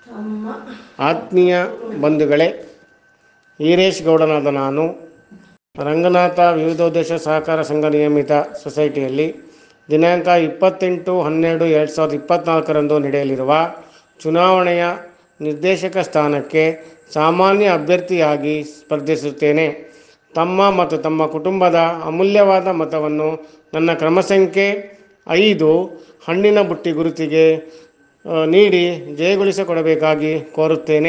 ಅಮ್ಮ ಆತ್ಮೀಯ ಬಂಧುಗಳೇ ಈರೇಶ್ ಗೌಡನಾದ ನಾನು ರಂಗನಾಥ ವಿವಿಧೋದ್ದೇಶ ಸಹಕಾರ ಸಂಘ ನಿಯಮಿತ ಸೊಸೈಟಿಯಲ್ಲಿ ದಿನಾಂಕ ಇಪ್ಪತ್ತೆಂಟು ಹನ್ನೆರಡು ಎರಡು ಸಾವಿರದ ಇಪ್ಪತ್ತ್ನಾಲ್ಕರಂದು ನಡೆಯಲಿರುವ ಚುನಾವಣೆಯ ನಿರ್ದೇಶಕ ಸ್ಥಾನಕ್ಕೆ ಸಾಮಾನ್ಯ ಅಭ್ಯರ್ಥಿಯಾಗಿ ಸ್ಪರ್ಧಿಸುತ್ತೇನೆ ತಮ್ಮ ಮತ್ತು ತಮ್ಮ ಕುಟುಂಬದ ಅಮೂಲ್ಯವಾದ ಮತವನ್ನು ನನ್ನ ಕ್ರಮ ಸಂಖ್ಯೆ ಐದು ಹಣ್ಣಿನ ಬುಟ್ಟಿ ಗುರುತಿಗೆ ಆ, ನೀಡಿ ಜಯಗೊಳಿಸಿಕೊಡಬೇಕಾಗಿ ಕೋರುತ್ತೇನೆ